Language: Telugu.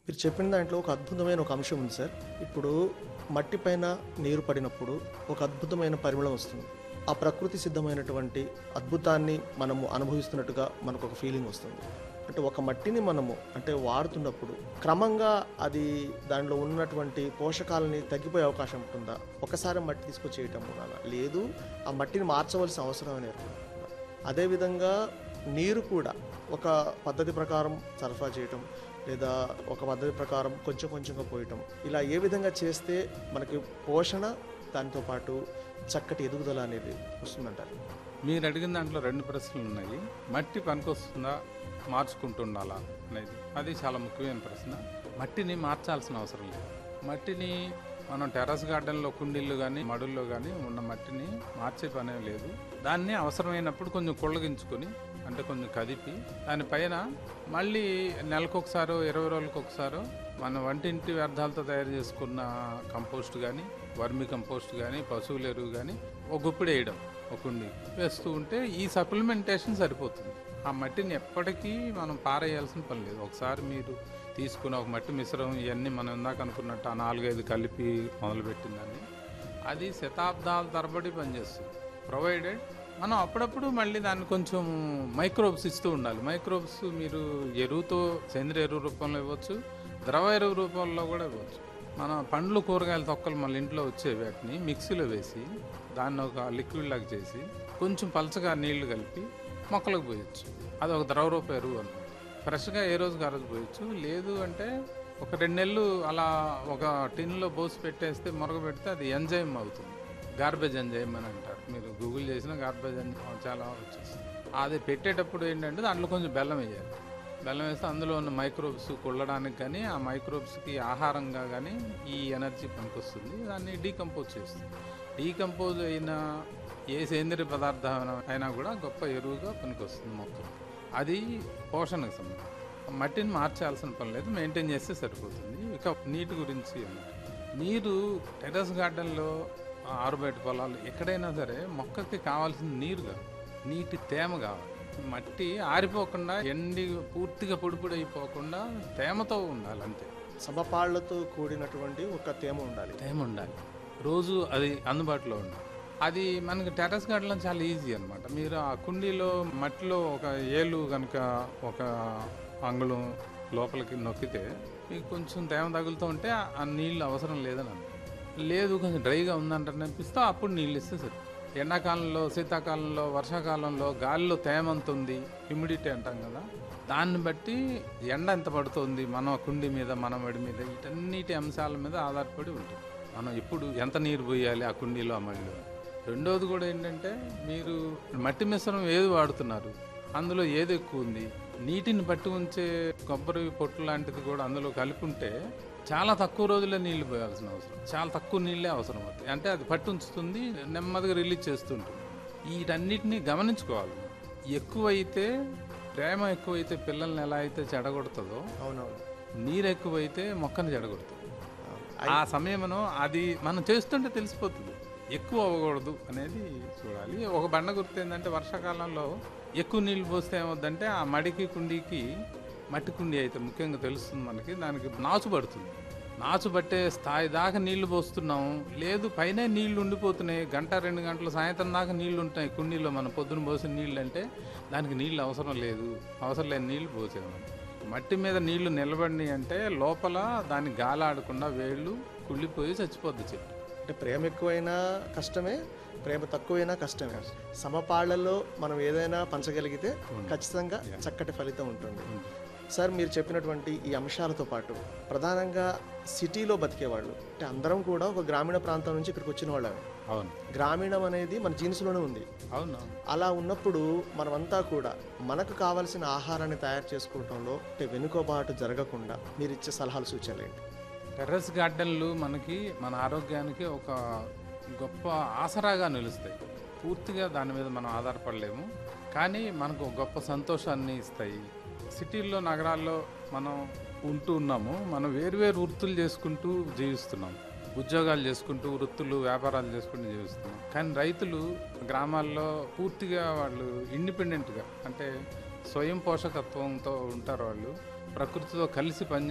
మీరు చెప్పిన దాంట్లో ఒక అద్భుతమైన ఒక అంశం ఉంది సార్ ఇప్పుడు మట్టి పైన నీరు పడినప్పుడు ఒక అద్భుతమైన పరిమళం వస్తుంది ఆ ప్రకృతి సిద్ధమైనటువంటి అద్భుతాన్ని మనము అనుభవిస్తున్నట్టుగా మనకు ఒక ఫీలింగ్ వస్తుంది అంటే ఒక మట్టిని మనము అంటే వాడుతున్నప్పుడు క్రమంగా అది దానిలో ఉన్నటువంటి పోషకాలని తగ్గిపోయే అవకాశం ఉంటుందా ఒకసారి మట్టి తీసుకొచ్చి చేయటం వలన లేదు ఆ మట్టిని మార్చవలసిన అవసరం అనేది ఏర్పడుతుందా అదేవిధంగా నీరు కూడా ఒక పద్ధతి ప్రకారం సరఫరా చేయటం లేదా ఒక పద్ధతి ప్రకారం కొంచెం కొంచెంగా పోయటం ఇలా ఏ విధంగా చేస్తే మనకి పోషణ దాంతో పాటు చక్కటి ఎదుగుదల అనేది వస్తుందంటారు మీరు అడిగిన దాంట్లో రెండు ప్రశ్నలు ఉన్నాయి మట్టి పనికొస్తుందా మార్చుకుంటుండాలా అనేది అది చాలా ముఖ్యమైన ప్రశ్న మట్టిని మార్చాల్సిన అవసరం లేదు మట్టిని మనం టెర్రస్ గార్డెన్లో కుండీళ్ళు కానీ మడుల్లో కానీ ఉన్న మట్టిని మార్చే పనే లేదు దాన్ని అవసరమైనప్పుడు కొంచెం కుళ్ళగించుకొని అంటే కొంచెం కదిపి దానిపైన మళ్ళీ నెలకొకసారో ఇరవై రోజులకు ఒకసారో మన వంటింటి వ్యర్థాలతో తయారు చేసుకున్న కంపోస్ట్ కానీ వర్మి కంపోస్ట్ కానీ పశువుల ఎరువు కానీ ఒక గుప్పిడి వేయడం ఒక కుండి వేస్తూ ఉంటే ఈ సప్లిమెంటేషన్ సరిపోతుంది ఆ మట్టిని ఎప్పటికీ మనం పారేయాల్సిన పని లేదు ఒకసారి మీరు తీసుకున్న ఒక మట్టి మిశ్రమం ఇవన్నీ మనం ఇందాక అనుకున్నట్టు ఆ నాలుగైదు కలిపి మొదలుపెట్టిందని అది శతాబ్దాల తరబడి పనిచేస్తుంది ప్రొవైడెడ్ మనం అప్పుడప్పుడు మళ్ళీ దాన్ని కొంచెం మైక్రోబ్స్ ఇస్తూ ఉండాలి మైక్రోబ్స్ మీరు ఎరువుతో సేంద్రియ ఎరువు రూపంలో ఇవ్వచ్చు ద్రవ ఎరువు రూపంలో కూడా ఇవ్వచ్చు మన పండ్లు కూరగాయల తొక్కలు మన ఇంట్లో వచ్చే వాటిని మిక్సీలో వేసి దాన్ని ఒక లిక్విడ్ లాగా చేసి కొంచెం పలచగా నీళ్లు కలిపి మొక్కలకు పోయొచ్చు అది ఒక ద్రవ రూప ఎరువు అనమాట ఫ్రెష్గా ఏ రోజుకి ఆ రోజు పోయొచ్చు లేదు అంటే ఒక రెండు నెలలు అలా ఒక టిన్లో పోసి పెట్టేస్తే మొరగ పెడితే అది ఎంజైమ్ అవుతుంది గార్బేజ్ ఎంజైమ్ అని అంటారు మీరు గూగుల్ చేసిన గార్బేజ్ ఎంజైమ్ చాలా వచ్చేస్తుంది అది పెట్టేటప్పుడు ఏంటంటే దాంట్లో కొంచెం బెల్లం వేయాలి బెల్లం వేస్తే అందులో ఉన్న మైక్రోబ్స్ కుళ్ళడానికి కానీ ఆ మైక్రోబ్స్కి ఆహారంగా కానీ ఈ ఎనర్జీ పనికొస్తుంది దాన్ని డీకంపోజ్ చేస్తుంది డీకంపోజ్ అయిన ఏ సేంద్రియ పదార్థం అయినా కూడా గొప్ప ఎరువుగా పనికొస్తుంది మొక్క అది పోషణకు సంబంధం మట్టిని మార్చాల్సిన పని లేదు మెయింటైన్ చేస్తే సరిపోతుంది ఇక నీటి గురించి అన్నమాట నీరు టెర్రస్ గార్డెన్లో ఆరుబయట పొలాలు ఎక్కడైనా సరే మొక్కకి కావాల్సిన నీరు కాదు నీటి తేమ కావాలి మట్టి ఆరిపోకుండా ఎండి పూర్తిగా పొడి పొడి అయిపోకుండా తేమతో ఉండాలి అంతే సమపాళ్లతో కూడినటువంటి ఒక తేమ ఉండాలి తేమ ఉండాలి రోజు అది అందుబాటులో ఉండాలి అది మనకి టెర్రస్ గార్డెన్లో చాలా ఈజీ అనమాట మీరు ఆ కుండీలో మట్టిలో ఒక ఏలు కనుక ఒక అంగుళం లోపలికి నొక్కితే మీకు కొంచెం తేమ తగులుతూ ఉంటే ఆ- ఆ నీళ్ళు అవసరం లేదని అర్థం లేదు కొంచెం డ్రైగా ఉందంటారు అనిపిస్తే అప్పుడు నీళ్ళు ఇస్తే సరి ఎండాకాలంలో శీతాకాలంలో వర్షాకాలంలో గాలిలో తేమ ఎంత ఉంది హ్యూమిడిటీ అంటాం కదా దాన్ని బట్టి ఎండ ఎంత పడుతుంది మన కుండి మీద మన వడి మీద వీటన్నిటి అంశాల మీద ఆధారపడి ఉంటుంది మనం ఎప్పుడు ఎంత నీరు పోయాలి ఆ కుండీలో ఆ మడిలో రెండోది కూడా ఏంటంటే మీరు మట్టి మిశ్రమం ఏది వాడుతున్నారు అందులో ఏది ఎక్కువ ఉంది నీటిని పట్టి ఉంచే కొబ్బరి పొట్టు లాంటిది కూడా అందులో కలిపి ఉంటే చాలా తక్కువ రోజుల్లో నీళ్లు పోయాల్సిన అవసరం చాలా తక్కువ నీళ్ళే అవసరం అవుతాయి అంటే అది పట్టి ఉంచుతుంది నెమ్మదిగా రిలీజ్ చేస్తుంటుంది వీటన్నిటిని గమనించుకోవాలి ఎక్కువైతే ప్రేమ ఎక్కువైతే పిల్లల్ని ఎలా అయితే చెడగొడుతుందో అవునవును నీరు ఎక్కువైతే మొక్కని చెడగొడుతుంది అవును. ఆ సమయంలో అది మనం చేస్తుంటే తెలిసిపోతుంది ఎక్కువ అవ్వకూడదు అనేది చూడాలి ఒక బండ గుర్తు ఏంటంటే వర్షాకాలంలో ఎక్కువ నీళ్ళు పోస్తే ఏమవుద్దంటే ఆ మడికి కుండీకి మట్టి కుండీ అయితే ముఖ్యంగా తెలుస్తుంది మనకి దానికి నాచు పడుతుంది నాచు పట్టే స్థాయి దాకా నీళ్లు పోస్తున్నాం లేదు పైన నీళ్లు ఉండిపోతున్నాయి గంట రెండు గంటలు సాయంత్రం దాకా నీళ్లు ఉంటాయి కుండీలో మనం పొద్దున పోసిన నీళ్ళు అంటే దానికి నీళ్ళు అవసరం లేదు అవసరం లేని నీళ్లు పోసేవాళ్ళం మట్టి మీద నీళ్లు నిలబడి అంటే లోపల దాన్ని గాలాడకుండా వేళ్ళు కుళ్ళిపోయి చచ్చిపోద్ది చెట్టు అంటే ప్రేమ ఎక్కువైనా కష్టమే ప్రేమ తక్కువైనా కష్టమే సమపాళ్లలో మనం ఏదైనా పంచగలిగితే ఖచ్చితంగా చక్కటి ఫలితం ఉంటుంది సార్ మీరు చెప్పినటువంటి ఈ అంశాలతో పాటు ప్రధానంగా సిటీలో బతికేవాళ్ళు అంటే అందరం కూడా ఒక గ్రామీణ ప్రాంతం నుంచి ఇక్కడికి వచ్చిన వాళ్ళమే అవును గ్రామీణం అనేది మన జీన్స్లోనే ఉంది అవును అలా ఉన్నప్పుడు మనమంతా కూడా మనకు కావాల్సిన ఆహారాన్ని తయారు చేసుకోవడంలో అంటే వెనుకబాటు జరగకుండా మీరు ఇచ్చే సలహాలు సూచనలు ఏంటి టెర్రస్ గార్డెన్లు మనకి మన ఆరోగ్యానికి ఒక గొప్ప ఆసరాగా నిలుస్తాయి పూర్తిగా దాని మీద మనం ఆధారపడలేము కానీ మనకు ఒక గొప్ప సంతోషాన్ని ఇస్తాయి సిటీల్లో నగరాల్లో మనం ఉంటూ ఉన్నాము మనం వేరువేరు వృత్తులు చేసుకుంటూ జీవిస్తున్నాం ఉద్యోగాలు చేసుకుంటూ వృత్తులు వ్యాపారాలు చేసుకుంటూ జీవిస్తున్నాం కానీ రైతులు గ్రామాల్లో పూర్తిగా వాళ్ళు ఇండిపెండెంట్గా అంటే స్వయం పోషకత్వంతో ఉంటారు వాళ్ళు ప్రకృతితో కలిసి పని